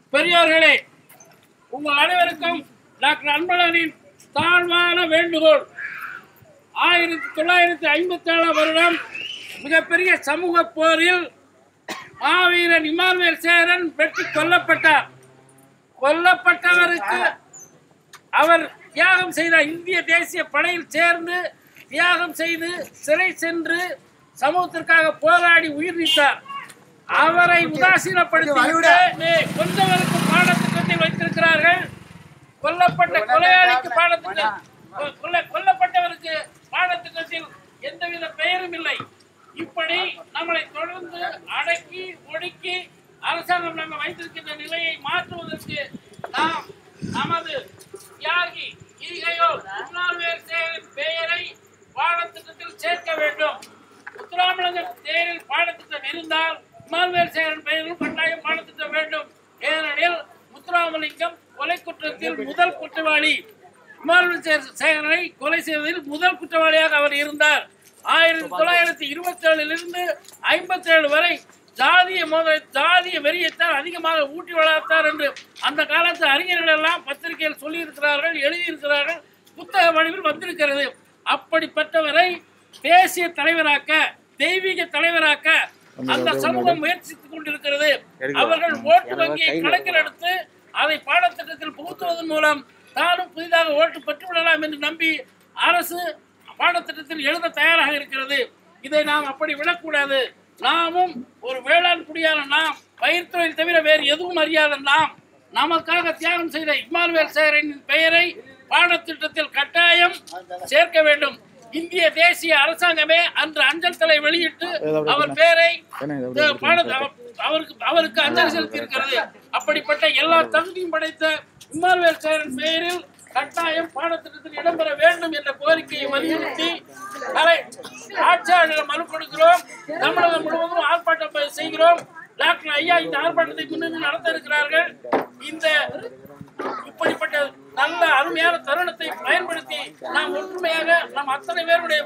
பெரியோர்களே உங்கள் அனைவருக்கும் டாக்டர் அன்பழகனின் தாழ்வான வேண்டுகோள் ஆயிரத்தி தொள்ளாயிரத்தி ஐம்பத்தி ஏழாம் வருடம் மிகப்பெரிய சமூக போரில் மாவீரன் இமானுவேல் சேரன் வெற்றி கொல்லப்பட்டார் கொல்லப்பட்டவருக்கு அவர் தியாகம் செய்த இந்திய தேசிய படையில் சேர்ந்து தியாகம் செய்து சிறை சென்று சமூகத்திற்காக போராடி உயிர் நீத்தார் அவரை உதாசீனப்படுத்தி கொண்டவருக்கு பாடத்திட்டத்தை வைத்திருக்கிறார்கள் கொல்லப்பட்ட கொலையாளிக்கு பாடத்திட்டம் கொ- கொல்ல- கொல்லப்பட்டவருக்கு பாடத்திட்டத்தில் எந்தவித பெயரும் இல்லை இப்படி நம்மளை தொடர்ந்து அடக்கி ஒடுக்கி அரசாங்கம் நம்ம வைத்திருக்கின்ற நிலையை மாற்றுவதற்கு நாம் நமது தியாகி ஈகையோர் முன்னாள்வேல் சேரின் பெயரை பாடத்திட்டத்தில் சேர்க்க வேண்டும் முத்துராமலிங்கம் தேரில் பாடத்திட்டம் இருந்தால் இமானுவேல் சேகரன் பெயரில் கட்டாயம் பாடத்திட்டம் வேண்டும் ஏனெனில் முத்துராமலிங்கம் கொலை குற்றத்தில் முதல் குற்றவாளி இமானுவேல் சே- சேகரனை கொலை செய்வதில் முதல் குற்றவாளியாக அவர் இருந்தார் ஆயிரத்தி தொள்ளாயிரத்தி இருபத்தி ஏழிலிருந்து ஐம்பத்தி ஏழு வரை ஜாதிய மோத ஜாதிய வெறியைத்தான் அதிகமாக ஊட்டி வளர்த்தார் என்று அந்த காலத்து அறிஞர்கள் எல்லாம் பத்திரிகையில் சொல்லியிருக்கிறார்கள் எழுதியிருக்கிறார்கள் புத்தக வடிவில் வந்திருக்கிறது அப்படிப்பட்டவரை தேசிய தலைவராக்க தெய்வீக தலைவராக்க அந்த சமூகம் முயற்சித்துக் கொண்டிருக்கிறது அவர்கள் ஓட்டு வங்கியை கணக்கில் எடுத்து அதை பாடத்திட்டத்தில் புகுத்துவதன் மூலம் தானும் புதிதாக ஓட்டு பெற்றுவிடலாம் என்று நம்பி அரசு பாடத்திட்டத்தில் எழுத தயாராக இருக்கிறது இதை நாம் அப்படி விடக்கூடாது நாமும் ஒரு வேளாண் குடியான நாம் பயிர்த்தொழில் தவிர வேறு எதுவும் அறியாத நாம் நமக்காக தியாகம் செய்த இமானுவேல் சேகரின் பெயரை பாடத்திட்டத்தில் கட்டாயம் சேர்க்க வேண்டும் இந்திய தேசிய அரசாங்கமே அன்று அஞ்சல் தலை வெளியிட்டு அவர் பெயரை அஹ், பாட- அவ- அவருக்கு அவருக்கு அஞ்சலி செலுத்தி இருக்கிறது அப்படிப்பட்ட எல்லா தகுதியும் படைத்த இமானுவேல் சேரன் பெயரில் கட்டாயம் பாடத்திட்டத்தில் இடம்பெற வேண்டும் என்ற கோரிக்கையை வலியுறுத்தி கலை ஆட்சியாளரிடம் மனு கொடுக்கிறோம் தமிழகம் முழுவதும் ஆர்ப்பாட்டம் ப- செய்கிறோம் டாக்டர் ஐயா இந்த ஆர்ப்பாட்டத்தை முன்னின்று நடத்த இருக்கிறார்கள் இந்த இப்படிப்பட்ட நல்ல அருமையான தருணத்தை பயன்படுத்தி நாம் ஒற்றுமையாக நம் அத்தனை பேருடைய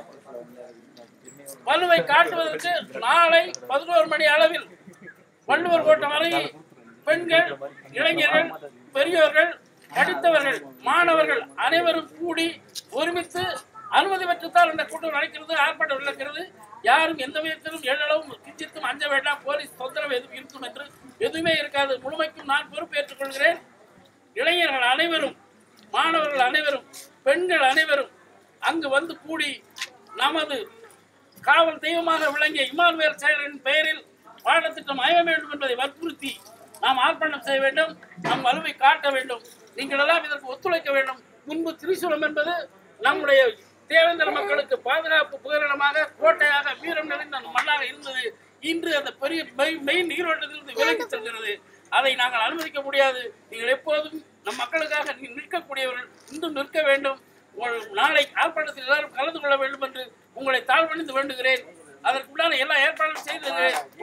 வலுவை காட்டுவதற்கு நாளை பதினோரு மணி அளவில் வள்ளுவர் கோட்டம் வரை பெண்கள் இளைஞர்கள் பெரியோர்கள் படித்தவர்கள் மாணவர்கள் அனைவரும் கூடி ஒருமித்து அனுமதி பெற்றுத்தான் இந்த கூட்டம் நடக்கிறது ஆர்ப்பாட்டம் நடக்கிறது யாரும் எந்த விதத்திலும் எழளவும் கிஞ்சித்தும் அஞ்ச வேண்டாம் போலீஸ் தொந்தரவு எதுவும் இருக்கும் என்று எதுவுமே இருக்காது முழுமைக்கும் நான் பொறுப்பேற்றுக் கொள்கிறேன் இளைஞர்கள் அனைவரும் மாணவர்கள் அனைவரும் பெண்கள் அனைவரும் அங்கு வந்து கூடி நமது காவல் தெய்வமாக விளங்கிய இமானுவேல் சேகரின் பெயரில் பாடத்திட்டம் அமைய வேண்டும் என்பதை வற்புறுத்தி நாம் ஆர்ப்பாட்டம் செய்ய வேண்டும் நம் வலுவை காட்ட வேண்டும் நீங்கள் எல்லாம் இதற்கு ஒத்துழைக்க வேண்டும் முன்பு திரிசூலம் என்பது நம்முடைய தேவேந்திர மக்களுக்கு பாதுகாப்பு புகலிடமாக கோட்டையாக வீரம் நிறைந்த மண்ணாக இருந்தது இன்று அந்த பெரிய மெய் மெயின் நீரோட்டத்திலிருந்து விலகி செல்கிறது அதை நாங்கள் அனுமதிக்க முடியாது நீங்கள் எப்போதும் நம் மக்களுக்காக நீ- நிற்கக்கூடியவர்கள் இன்றும் நிற்க வேண்டும் உங்கள் நாளை ஆர்ப்பாட்டத்தில் எல்லாரும் கலந்து கொள்ள வேண்டும் என்று உங்களை தாழ்வணிந்து வேண்டுகிறேன் அதற்குண்டான எல்லா ஏற்பாடும் செய்து